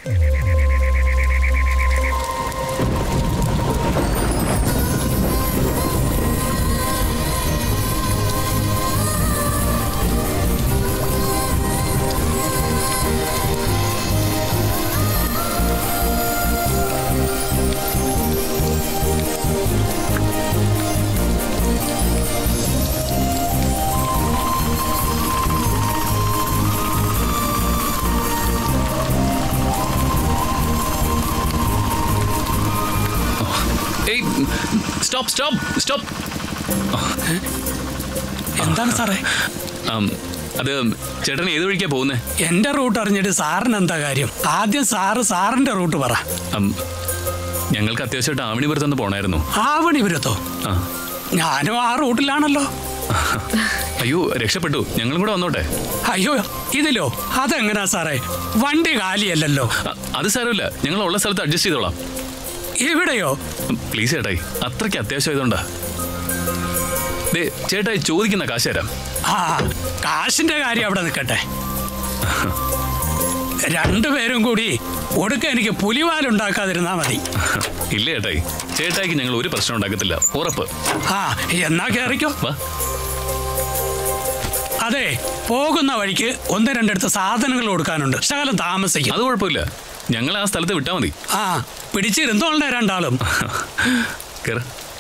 ഏയ് stop stop stop എന്താണ് സാറേ അത് ചേട്ടൻ ഏത് വഴിക്കാ പോകുന്നേ എന്റെ റൂട്ട് അറിഞ്ഞിട്ട് സാറിന് എന്താ കാര്യം ആദ്യം സാറ് സാറിന്റെ റൂട്ട് പറ ഉം, ഞങ്ങൾക്ക് അത്യാവശ്യമായിട്ട് ആവണിപുരത്ത് ഒന്ന് പോണായിരുന്നു ആവണിപുരത്തോ ആ ഞാനും ആ റൂട്ടിലാണല്ലോ അയ്യോ രക്ഷപ്പെട്ടു ഞങ്ങളും കൂടെ വന്നോട്ടെ അയ്യോ ഇതിലോ അതെങ്ങനാ സാറേ വണ്ടി കാലിയല്ലല്ലോ അ- അത് സാരമില്ല ഞങ്ങൾ ഉള്ള സ്ഥലത്ത് അഡ്ജസ്റ്റ് ചെയ്തോളാം ഇവിടെയോ പ്ലീസ് ചേട്ടായി അത്രയ്ക്ക് അത്യാവശ്യമായതുകൊണ്ടാ ദേ ചേട്ടായി ചോദിക്കുന്ന കാശ് തരാം ആ കാശിന്റെ കാര്യം അവിടെ നിൽക്കട്ടെ രണ്ടുപേരും കൂടി ഒടുക്ക എനിക്ക് പുലിവാലുണ്ടാക്കാതിരുന്നാ മതി ഇല്ല ചേട്ടായി ചേട്ടായിക്ക് ഞങ്ങൾ ഒരു പ്രശ്നം ഉണ്ടാക്കത്തില്ല ഉറപ്പ് ആ എന്നാ കേറിക്കോ വാ അതെ പോകുന്ന വഴിക്ക് ഒന്ന് രണ്ടിടത്ത് സാധനങ്ങൾ കൊടുക്കാനുണ്ട് ശകലം താമസിക്കും അത് കുഴപ്പമില്ല ഞങ്ങൾ ആ സ്ഥലത്ത് വിട്ടാ മതി ആ പിടിച്ചിരുന്നോണ്ടേ രണ്ടാളും കേറ്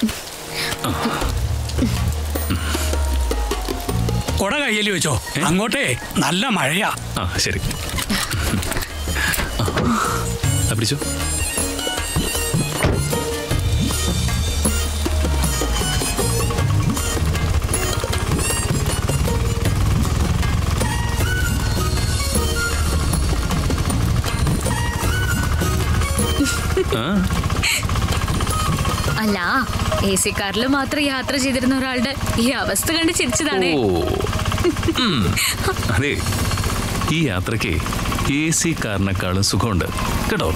കുട കയ്യിൽ വെച്ചോ അങ്ങോട്ടേ നല്ല മഴയാ ആ ശരി ആ, ആ, പിടിച്ചോ ആ അല്ല എ സി കാറിൽ മാത്രം യാത്ര ചെയ്തിരുന്ന ഒരാളുടെ ഈ അവസ്ഥ കണ്ട് ചിരിച്ചതാണ് ഓ ഉം. അതെ ഈ യാത്രയ്ക്ക് എ സി കാറിനേക്കാളും സുഖമുണ്ട് കേട്ടോ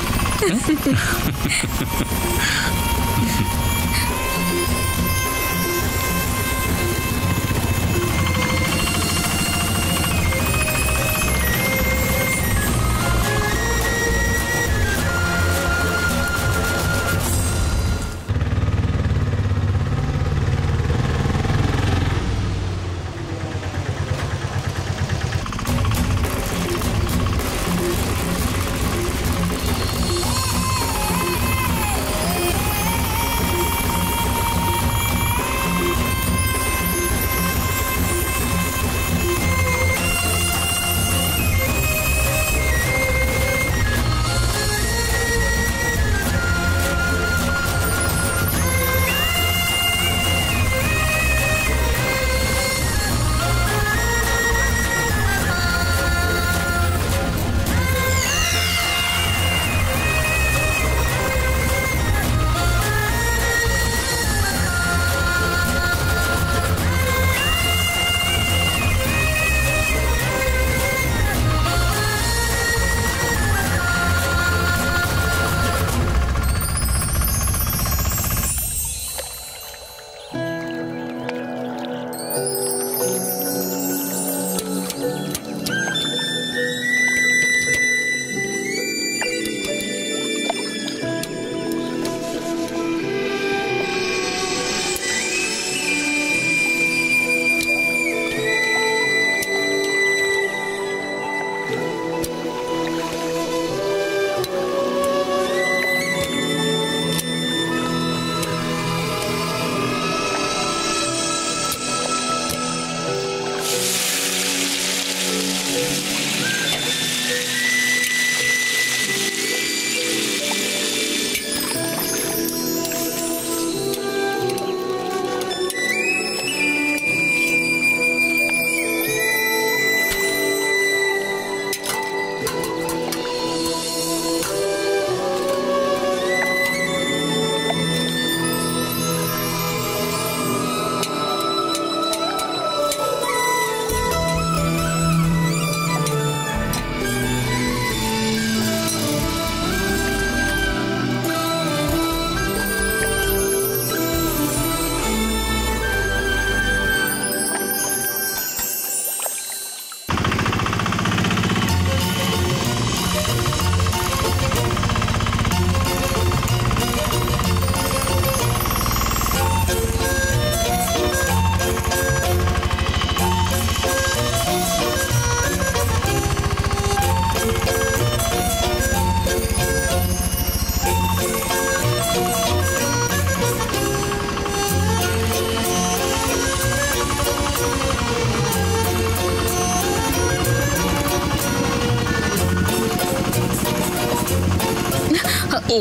ഓ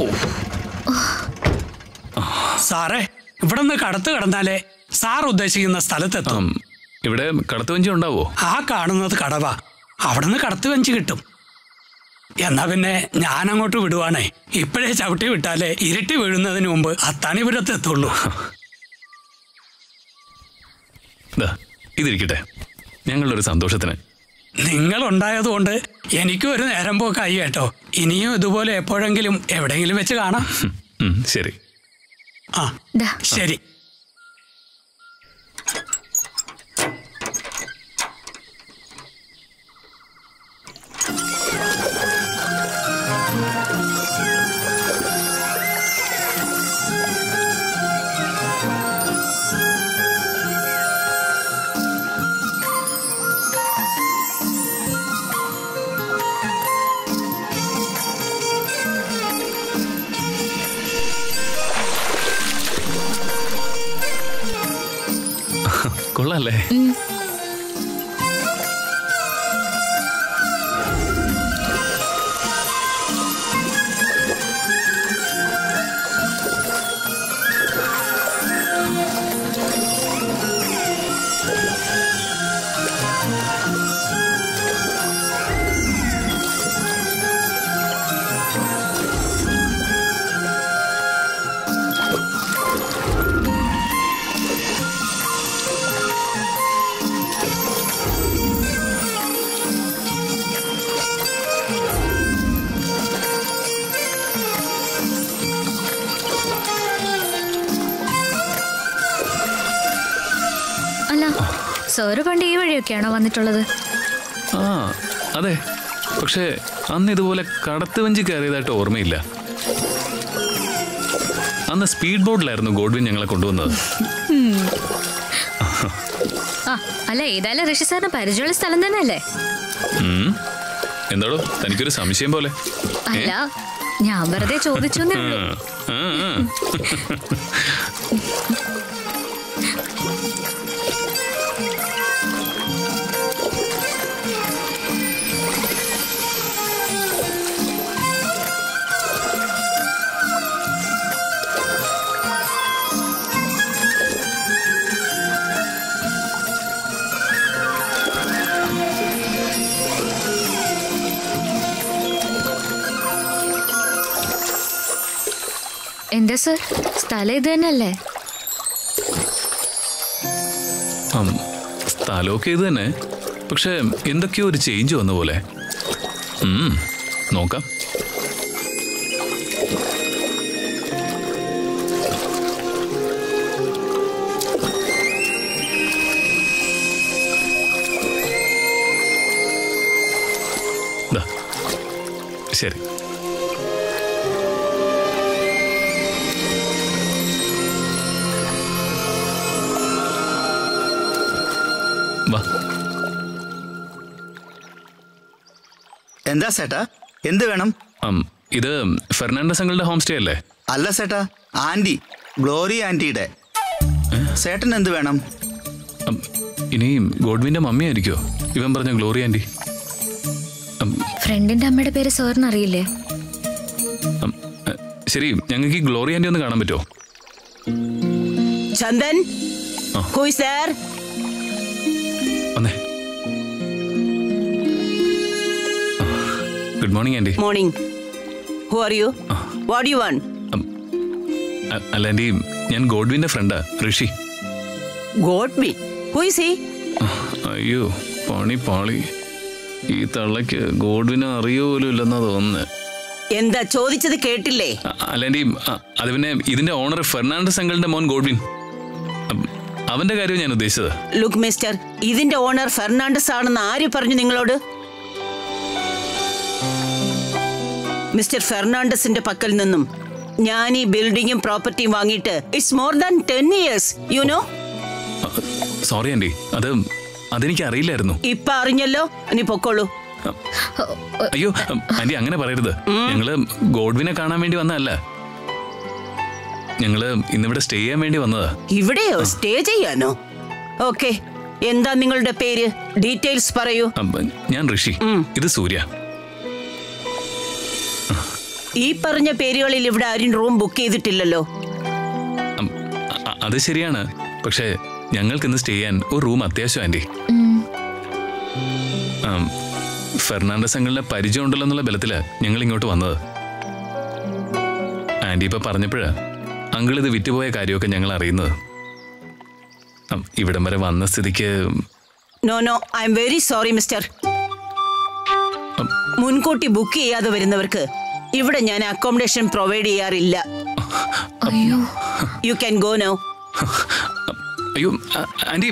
സാറേ ഇവിടെ നിന്ന് കടത്ത് കിടന്നാലേ സാർ ഉദ്ദേശിക്കുന്ന സ്ഥലത്തെത്തും ഉം, ഇവിടെ കടത്തുവഞ്ചി ഉണ്ടാവോ ആ കാണുന്നത് കടവ അവിടുന്ന് കടത്ത് വെഞ്ച് കിട്ടും എന്നാ പിന്നെ ഞാൻ അങ്ങോട്ട് വിടുവാണേ ഇപ്പോഴേ ചവിട്ടി വിട്ടാലേ ഇരുട്ടി വീഴുന്നതിന് മുമ്പ് അത്താണിപുരത്ത് എത്തുള്ളൂ ദാ, ഇതിരിക്കട്ടെ ഞങ്ങളുടെ ഒരു സന്തോഷത്തിന് നിങ്ങൾ ഉണ്ടായതുകൊണ്ട് എനിക്കും ഒരു നേരം പോക്കായി കേട്ടോ ഇനിയും ഇതുപോലെ എപ്പോഴെങ്കിലും എവിടെയെങ്കിലും വെച്ച് കാണാം ഉം, ഉം, ശരി ആ ദാ ശരി കൊള്ളാല്ലേ അല്ല സാറ് പണ്ട് ഈ വഴിയൊക്കെയാണോ വന്നിട്ടുള്ളത് ആ അതെ പക്ഷേ അന്ന് ഇതുപോലെ കടത്തുവഞ്ചി കയറിയതായിട്ട് ഓർമ്മയില്ല അന്ന് സ്പീഡ് ബോട്ടിലായിരുന്നു ഗോഡ്വിൻ ഞങ്ങളെ കൊണ്ടുവന്നത് ആ അല്ല ഏതായാലും ഋഷി സാറിന് പരിചയമുള്ള സ്ഥലം തന്നെയല്ലേ ഉം. എന്താടോ തനിക്കൊരു സംശയം പോലെ അല്ല ഞാൻ വെറുതെ ചോദിച്ചു എന്നേ ആ, ഉള്ളൂ. ആ, ആ. എന്താ സർ സ്ഥലം ഇത് തന്നെയല്ലേ ഉം, സ്ഥലമൊക്കെ ഇത് തന്നെ പക്ഷെ എന്തൊക്കെയോ ഒരു ചേഞ്ച് വന്ന പോലെ ഉം, നോക്കാം ദാ, ശരി വാ എന്താ സേട്ടാ എന്ത് വേണം ഉം, ഇത് ഫെർണാണ്ടസ് അങ്കിളുടെ ഹോം സ്റ്റേ അല്ലേ അല്ല സേട്ടാ ആന്റി ഗ്ലോറി ആന്റിയുടെ സേട്ടൻ എന്ത് വേണം ഉം, ഇനി ഗോഡ്വിന്റെ മമ്മി ആയിരിക്കോ ഇവൻ പറഞ്ഞ ഗ്ലോറി ആന്റി ഉം, ഫ്രണ്ടിന്റെ അമ്മയുടെ പേര് സാറിന് അറിയില്ലേ ഉം, എ, ശരി ഞങ്ങൾക്ക് ഈ ഗ്ലോറി ആന്റി ഒന്ന് കാണാൻ പറ്റുമോ ചന്ദൻ ആ. ഹൂ ഇസ് there വന്നേ good morning aunty morning who are you what you want അ- അല്ല ആന്റി ഞാൻ ഗോഡ്വിന്റെ ഫ്രണ്ടാ Rishi God me who is he അയ്യോ പണി പാളി ഈ തള്ളയ്ക്ക് ഗോഡ്വിനെ അറിയോ പോലും ഇല്ലെന്നാ തോന്നുന്നത് എന്താ ചോദിച്ചത് കേട്ടില്ലേ അ- അല്ല ആന്റി അ- അത് പിന്നെ ഇതിന്റെ ഓണർ ഫെർണാണ്ടസ് അങ്കിളിന്റെ മോൻ ഗോഡ്വിൻ അം, അവന്റെ കാര്യം ഞാൻ ഉദ്ദേശിച്ചത് ലുക്ക് മിസ്റ്റർ ഇതിന്റെ ഓണർ ഫെർണാണ്ടസ് ആണെന്ന് ആര് പറഞ്ഞു നിങ്ങളോട് മിസ്റ്റർ ഫെർണാണ്ടസിന്റെ പക്കൽ നിന്നും ഞാൻ ഈ ബിൽഡിങ്ങും പ്രോപ്പർട്ടിയും വാങ്ങിയിട്ട് it's more than ten years you know sorry aunty അത് അതെനിക്ക് അറിയില്ലായിരുന്നു ഇപ്പൊ അറിഞ്ഞല്ലോ ഇനി പൊക്കോളൂ അയ്യോ ആന്റി അങ്ങനെ പറയരുത് ഞങ്ങള് ഗോഡ്വിനെ കാണാൻ വേണ്ടി വന്നതല്ല ഞങ്ങള് ഇന്നിവിടെ സ്റ്റേ ചെയ്യാൻ വേണ്ടി വന്നതാ ഇവിടെയോ സ്റ്റേ ചെയ്യാനോ ഓക്കെ എന്താ നിങ്ങളുടെ പേര് ഡീറ്റെയിൽസ് പറയൂ അം, ഞാൻ ഋഷി ഇത് സൂര്യ ഈ പറഞ്ഞ പേരുകളിൽ ഇവിടെ ആരും റൂം ബുക്ക് ചെയ്തിട്ടില്ലല്ലോ ഉം, അ- അ- അത് ശരിയാണ് പക്ഷേ ഞങ്ങൾക്ക് ഇന്ന് സ്റ്റേ ചെയ്യാൻ ഒരു റൂം അത്യാവശ്യം ആൻറ്റി ഉം, ഫെർണാണ്ടസ് അങ്കിളിനെ പരിചയം ഉണ്ടല്ലോ എന്നുള്ള ബലത്തില് ഞങ്ങൾ ഇങ്ങോട്ട് വന്നത് ആൻറ്റി ഇപ്പൊ പറഞ്ഞപ്പോഴാ അങ്കിൾ ഇത് വിറ്റുപോയ കാര്യമൊക്കെ ഞങ്ങൾ അറിയുന്നത് ഉം, ഇവിടം വരെ വന്ന സ്ഥിതിക്ക് no no I am very sorry mister മുൻകൂട്ടി ബുക്ക് ചെയ്യാതെ വരുന്നവർക്ക് ഇവിടെ ഞാൻ അക്കോമഡേഷൻ പ്രൊവൈഡ് ചെയ്യാറില്ല അയ്യോ യു ക്യാൻ ഗോ നോ അയ്യോ ആ- ആൻറ്റി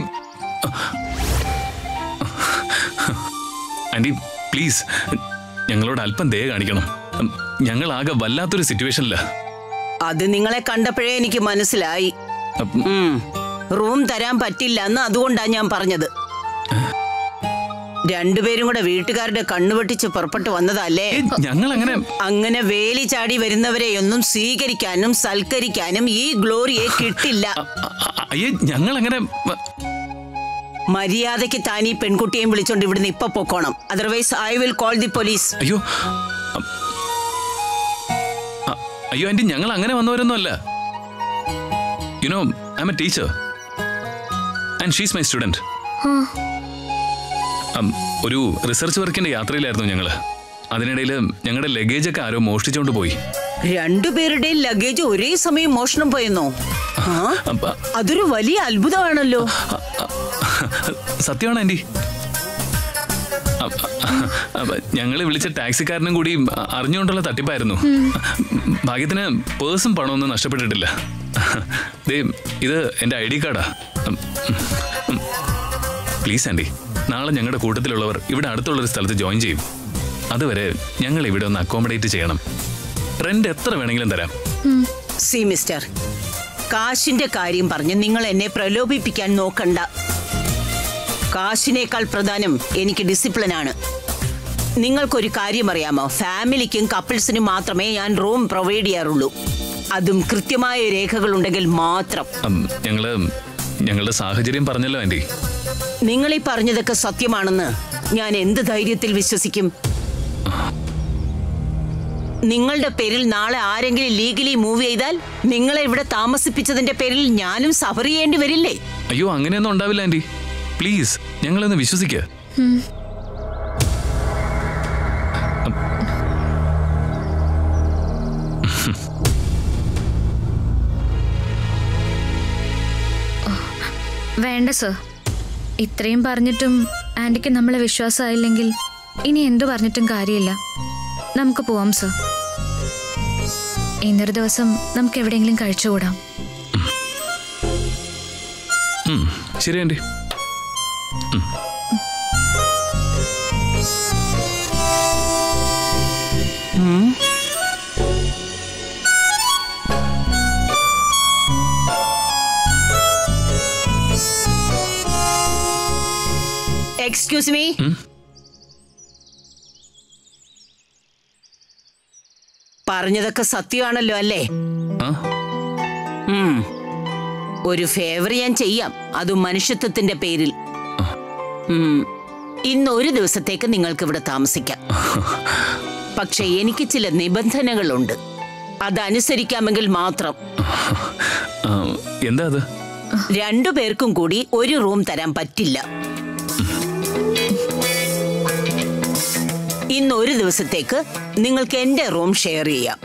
ആൻറ്റി പ്ലീസ് ഞങ്ങളോട് അല്പം ദയ കാണിക്കണം ഉം, ഞങ്ങൾ ആകെ വല്ലാത്തൊരു സിറ്റുവേഷനില്ല അത് നിങ്ങളെ കണ്ടപ്പോഴേ എനിക്ക് മനസ്സിലായി ഉം. റൂം തരാൻ പറ്റില്ല എന്ന് അതുകൊണ്ടാ ഞാൻ പറഞ്ഞത് രണ്ടുപേരും കൂടെ വീട്ടുകാരുടെ കണ്ണുവെട്ടിച്ച് പുറപ്പെട്ടു വന്നതല്ലേ ഞങ്ങൾ അങ്ങനെ അങ്ങനെ വേലി ചാടി വരുന്നവരെയൊന്നും സ്വീകരിക്കാനും സൽക്കരിക്കാനും ഈ ഗ്ലോറിയെ കിട്ടില്ല അയ്യേ ഞങ്ങൾ അങ്ങനെ മര്യാദയ്ക്ക് താൻ ഈ പെൺകുട്ടിയെയും വിളിച്ചോണ്ട് ഇവിടുന്ന് ഇപ്പൊ പൊക്കോണം otherwise I will call the police അയ്യോ അ- അ- അയ്യോ ആൻറ്റി ഞങ്ങൾ അങ്ങനെ വന്നവരൊന്നും അല്ല you know I am a teacher and she's my student ഒരു റിസർച്ച് വർക്കിന്റെ യാത്രയിലായിരുന്നു ഞങ്ങൾ അതിനിടയിൽ ഞങ്ങളുടെ ലഗേജ് ഒക്കെ ആരോ മോഷ്ടിച്ചുകൊണ്ട് പോയി രണ്ടുപേരുടെയും ലഗേജ് ഒരേ സമയം മോഷണം പോയെന്നോ ആ? അപ്പ- അതൊരു വലിയ അത്ഭുതമാണല്ലോ അ- അ- സത്യമാണ് ആൻറ്റി ഞങ്ങൾ വിളിച്ച ടാക്സിക്കാരനും കൂടി അ- അറിഞ്ഞുകൊണ്ടുള്ള തട്ടിപ്പായിരുന്നു ഭാഗ്യത്തിന് പേഴ്സും പണമൊന്നും നഷ്ടപ്പെട്ടിട്ടില്ല ദേ ഇത് എൻ്റെ ഐ ഡി കാർഡാ പ്ലീസ് ആൻറ്റി നാളെ ഞങ്ങളുടെ കൂട്ടത്തിലുള്ളവർ ഇവിടെ അടുത്തുള്ളൊരു സ്ഥലത്ത് ജോയിൻ ചെയ്യും അതുവരെ ഞങ്ങൾ ഇവിടെ ഒന്ന് അക്കോമഡേറ്റ് ചെയ്യണം റെന്റ് എത്ര വേണമെങ്കിലും തരാം സി മിസ്റ്റർ കാശിന്റെ കാര്യം പറഞ്ഞ് നിങ്ങൾ എന്നെ പ്രലോഭിപ്പിക്കാൻ നോക്കണ്ട കാശിനേക്കാൾ പ്രധാനം എനിക്ക് ഡിസിപ്ലിനാണ് നിങ്ങൾക്കൊരു കാര്യം അറിയാമോ ഫാമിലിക്കും കപ്പിൾസിനും മാത്രമേ ഞാൻ റൂം പ്രൊവൈഡ് ചെയ്യാറുള്ളൂ അതും കൃത്യമായ രേഖകളുണ്ടെങ്കിൽ മാത്രം ഉം, ഞങ്ങള് ഞങ്ങളുടെ സാഹചര്യം പറഞ്ഞല്ലോ ആൻറ്റി നിങ്ങൾ ഈ പറഞ്ഞതൊക്കെ സത്യമാണെന്ന് ഞാൻ എന്ത് ധൈര്യത്തിൽ വിശ്വസിക്കും നിങ്ങളുടെ പേരിൽ നാളെ ആരെങ്കിലും ലീഗലി മൂവ് ചെയ്താൽ നിങ്ങളെ ഇവിടെ താമസിപ്പിച്ചതിന്റെ പേരിൽ ഞാനും സഫർ ചെയ്യേണ്ടി വരില്ലേ അയ്യോ അങ്ങനെയൊന്നും ഉണ്ടാവില്ല ആൻറ്റി പ്ലീസ് ഞങ്ങളൊന്ന് വിശ്വസിക്കുക വേണ്ട സർ ഇത്രയും പറഞ്ഞിട്ടും ആന്റിക്ക് നമ്മളെ വിശ്വാസമായില്ലെങ്കിൽ ഇനി എന്തു പറഞ്ഞിട്ടും കാര്യമില്ല നമുക്ക് പോവാം സർ ഇന്നൊരു ദിവസം നമുക്ക് എവിടെയെങ്കിലും കഴിച്ചുകൂടാം ഉം, ശരി ആൻറ്റി എക്സ്ക്യൂസ് മീ പറഞ്ഞതൊക്കെ സത്യമാണല്ലോ അല്ലേ ആ ഉം. ഒരു ഫേവർ ഞാൻ ചെയ്യാം അതും മനുഷ്യത്വത്തിന്റെ പേരിൽ ഉം. ഇന്ന് ഒരു ദിവസത്തേക്ക് നിങ്ങൾക്ക് ഇവിടെ താമസിക്കാം പക്ഷെ എനിക്ക് ചില നിബന്ധനകളുണ്ട് അതനുസരിക്കാമെങ്കിൽ മാത്രം ആ, എന്താ അത് രണ്ടു പേർക്കും കൂടി ഒരു റൂം തരാൻ പറ്റില്ല ഇന്ന് ഒരു ദിവസത്തേക്ക് നിങ്ങൾക്ക് എന്റെ റൂം ഷെയർ ചെയ്യാം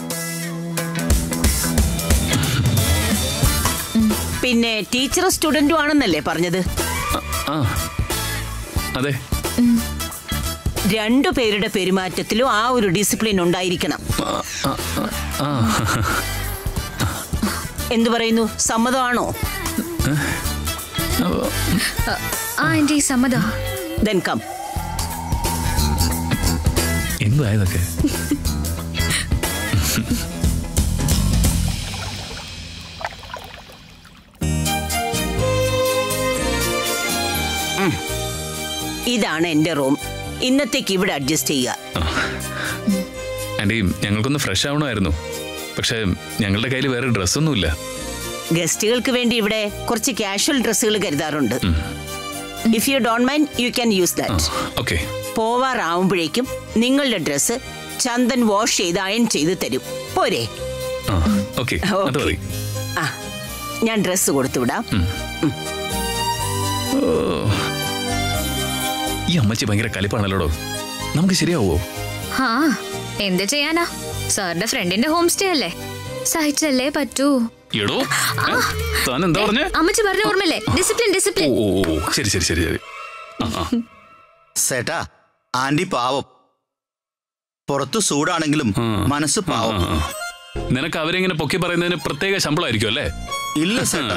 പിന്നെ ടീച്ചർ സ്റ്റുഡന്റും ആണെന്നല്ലേ പറഞ്ഞത് ആ അതെ രണ്ടു പേരുടെ പെരുമാറ്റത്തിലും ആ ഒരു ഡിസിപ്ലിൻ ഉണ്ടായിരിക്കണം ആ, ആ, ആ, ആ. എന്തു പറയുന്നു സമ്മതമാണോ ആ ആന്റി സമ്മത ദെൻ കം എന്തുവാ ഇതൊക്കെ ഇതാണ് എന്റെ റൂം ഇന്നത്തേക്ക് ഇവിടെ അഡ്ജസ്റ്റ് ചെയ്യുക ആൻറ്റി ഞങ്ങൾക്കൊന്ന് ഫ്രഷ് ആവണമായിരുന്നു പക്ഷേ ഞങ്ങളുടെ കയ്യിൽ വേറെ ഡ്രസ്സൊന്നുമില്ല ഗസ്റ്റുകൾക്ക് വേണ്ടി ഇവിടെ കുറച്ച് കാഷ്വൽ ഡ്രസ്സുകൾ കരുതാറുണ്ട് if you don't mind you can use that okay പോവാറാവുമ്പോഴേക്കും നിങ്ങളുടെ ഡ്രസ്സ് ചന്ദൻ വാഷ് ചെയ്ത് അയൺ ചെയ്ത് തരും പോരെ ആ ഓക്കെ അത് മതി ആ ഞാൻ ഡ്രസ്സ് കൊടുത്തുവിടാം ഓ. ഈ അമ്മച്ചി ഭയങ്കര കലിപ്പാണല്ലോടോ നമുക്ക് ശരിയാവോ ഹാ എന്ത് ചെയ്യാനാ സാറിന്റെ ഫ്രണ്ടിന്റെ ഹോം സ്റ്റേ അല്ലേ സഹിച്ചല്ലേ പറ്റൂ എടോ ഏ? താൻ എന്താ പറഞ്ഞേ അമ്മച്ചി പറഞ്ഞ ഓർമ്മല്ലേ ഡിസിപ്ലിൻ ഓ ഡിസിപ്ലിൻ ഓ ഓ ശരി ശരി ശരി ശരി ആ ആ സേട്ടാ ആന്റി പാവം പുറത്തു ചൂടാണെങ്കിലും മനസ്സ് ആ, പാവം ആ. നിനക്ക് അവരെങ്ങനെ പൊക്കി പറയുന്നതിന് പ്രത്യേക ശമ്പളമായിരിക്കും അല്ലേ ഇല്ല സേട്ടാ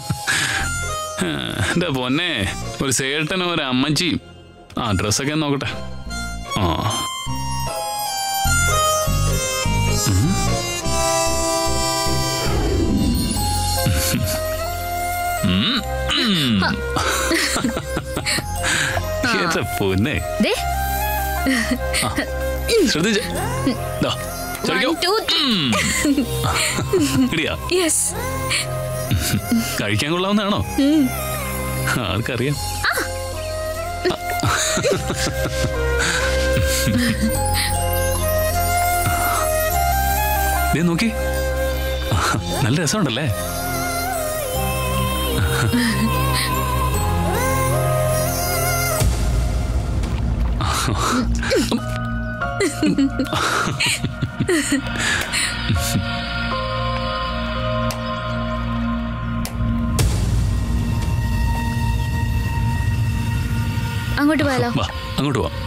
എന്റെ പൊന്നെ ഒരു സേട്ടനും ഒരു അമ്മച്ചിയും ആ ഡ്രസ്സൊക്കെ ഒന്ന് നോക്കട്ടെ ആ ഉം. ഉം. ഉം. എന്റെ പൊന്നെ ദേ ശ്രദ്ധിച്ച ദാ, ചോദിക്കൂ. One, two, three. ഉം. ഇടിയാ യെസ് കഴിക്കാൻ കൊള്ളാവുന്നതാണോ ആൾക്കറിയാം ദേ നോക്കി നല്ല രസമുണ്ടല്ലേ അങ്ങോട്ട് പോയാലോ വാ അങ്ങോട്ട് പോവാം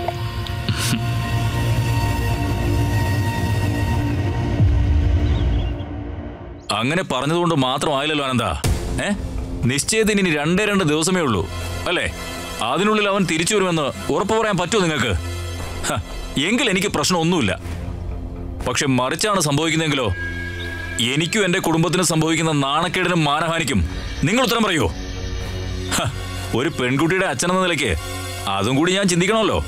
അങ്ങനെ പറഞ്ഞതുകൊണ്ട് മാത്രമായില്ലല്ലോ അനന്ത ഏ നിശ്ചയത്തിന് ഇനി രണ്ടേ രണ്ട് ദിവസമേ ഉള്ളൂ അല്ലേ അതിനുള്ളിൽ അവൻ തിരിച്ചു വരുമെന്ന് ഉറപ്പു പറയാൻ പറ്റുമോ നിങ്ങൾക്ക് ഹ, എങ്കിൽ എനിക്ക് പ്രശ്നമൊന്നുമില്ല പക്ഷെ മറിച്ചാണ് സംഭവിക്കുന്നതെങ്കിലോ എനിക്കും എന്റെ കുടുംബത്തിനും സംഭവിക്കുന്ന നാണക്കേടിനും മാനഹാനിക്കും നിങ്ങൾ ഉത്തരം പറയൂ ഹ, ഒരു പെൺകുട്ടിയുടെ അച്ഛനെന്ന നിലയ്ക്ക് അതും കൂടി ഞാൻ ചിന്തിക്കണമല്ലോ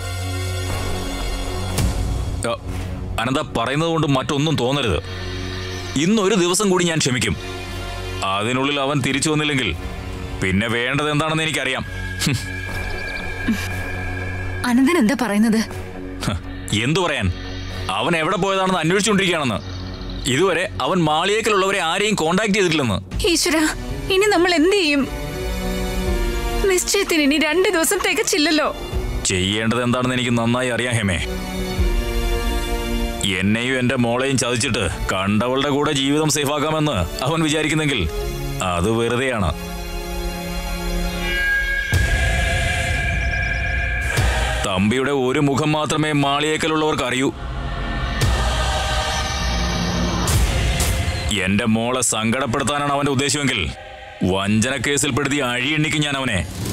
അ, അനന്ത പറയുന്നത് കൊണ്ട് മറ്റൊന്നും തോന്നരുത് ഇന്നൊരു ദിവസം കൂടി ഞാൻ ക്ഷമിക്കും അതിനുള്ളിൽ അവൻ തിരിച്ചു വന്നില്ലെങ്കിൽ പിന്നെ വേണ്ടത് എന്താണെന്ന് എനിക്കറിയാം ഹും, അനന്തൻ എന്താ പറയുന്നത് ഹ, എന്തു പറയാൻ അവൻ എവിടെ പോയതാണെന്ന് അന്വേഷിച്ചുകൊണ്ടിരിക്കുകയാണെന്ന് ഇതുവരെ അവൻ മാളിയേക്കലുള്ളവരെ ആരെയും കോണ്ടാക്ട് ചെയ്തിട്ടില്ലെന്ന് ഈശ്വര ഇനി നമ്മൾ എന്ത് ചെയ്യും നിശ്ചയത്തിന് ഇനി രണ്ട് ദിവസം തികച്ചില്ലല്ലോ ചെയ്യേണ്ടത് എന്താണെന്ന് എനിക്ക് നന്നായി അറിയാം ഹേമേ എന്നെയും എന്റെ മോളെയും ചതിച്ചിട്ട് കണ്ടവളുടെ കൂടെ ജീവിതം സേഫാക്കാമെന്ന് അവൻ വിചാരിക്കുന്നെങ്കിൽ അത് വെറുതെയാണ് തമ്പിയുടെ ഒരു മുഖം മാത്രമേ മാളിയേക്കലുള്ളവർക്ക് അറിയൂ എന്റെ മോളെ സങ്കടപ്പെടുത്താനാണ് അവന്റെ ഉദ്ദേശമെങ്കിൽ വഞ്ചന കേസിൽപ്പെടുത്തി അഴിയെണ്ണിക്കും ഞാൻ അവനെ